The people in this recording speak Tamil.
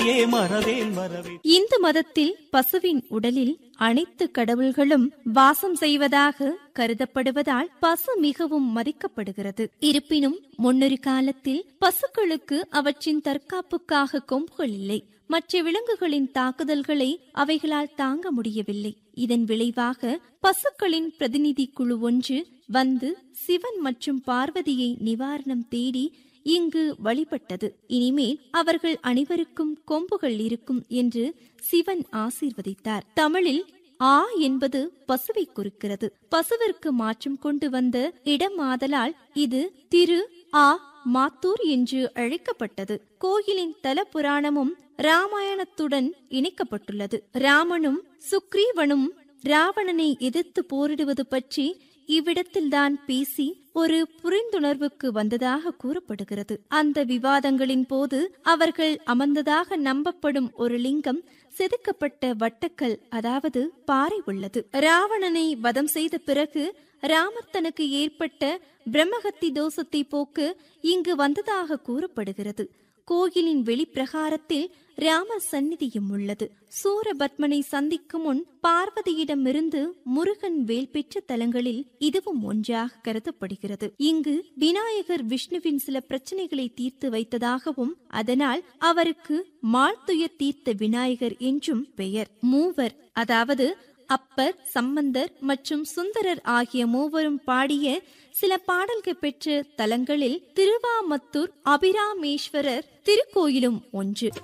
அடியே மறவேன் மறவேன் இந்து மதத்தில் பசுவின் உடலில் அனைத்து கடவுள்களும் வாசம் செய்வதாக கருதப்படுவதால் பசு மிகவும் மதிக்கப்படுகிறது இருப்பினும் முன்னொரு காலத்தில் பசுக்களுக்கு அவற்றின் தற்காப்புக்காக கொம்புகள் இல்லை மற்ற விலங்குகளின் தாக்குதல்களை அவைகளால் தாங்க முடியவில்லை இதன் விளைவாக பசுக்களின் பிரதிநிதி குழு ஒன்று வந்து சிவன் மற்றும் பார்வதியை நிவாரணம் தேடி இங்கு வழிபட்டது இனிமேல் அவர்கள் அனைவருக்கும் கொம்புகள் இருக்கும் என்று சிவன் ஆசீர்வதித்தார் தமிழில் ஆ என்பது பசுவை குறிக்கிறது பசுவிற்கு மாற்றம் கொண்டு வந்த இடமாதலால் இது திரு ஆ மாத்தூர் என்று அழைக்கப்பட்டது கோயிலின் தல புராணமும் ராமாயணத்துடன் இணைக்கப்பட்டுள்ளது ராமனும் சுக்ரீவனும் ராவணனை எதிர்த்து போரிடுவது பற்றி இவ்விடத்தில்தான் பேசி ஒரு புரிந்துணர்வுக்கு வந்ததாக கூறப்படுகிறது அந்த விவாதங்களின் போது அவர்கள் அமர்ந்ததாக நம்பப்படும் ஒரு லிங்கம் செதுக்கப்பட்ட வட்டக்கல் அதாவது பாறை உள்ளது ராவணனை வதம் செய்த பிறகு ராமர் தனக்கு ஏற்பட்ட பிரம்மஹத்தி தோஷத்தை போக்கு இங்கு வந்ததாக கூறப்படுகிறது கோயிலின் வெளிப்பிரகாரத்தில் ராமர் சந்நிதியும் உள்ளது சூரபத்மனை சந்திக்கும் முன் பார்வதியிடமிருந்து முருகன் வேல் பெற்ற தலங்களில் இதுவும் ஒன்றாக கருதப்படுகிறது இங்கு விநாயகர் விஷ்ணுவின் சில பிரச்சனைகளை தீர்த்து வைத்ததாகவும் அதனால் அவருக்கு மாழ்துயர் தீர்த்த விநாயகர் என்றும் பெயர் மூவர் அதாவது அப்பர் சம்பந்தர் மற்றும் சுந்தரர் ஆகிய மூவரும் பாடிய சில பாடல்கள் பெற்ற தலங்களில் திருவாமத்தூர் அபிராமேஸ்வரர் திருக்கோயிலும் ஒன்று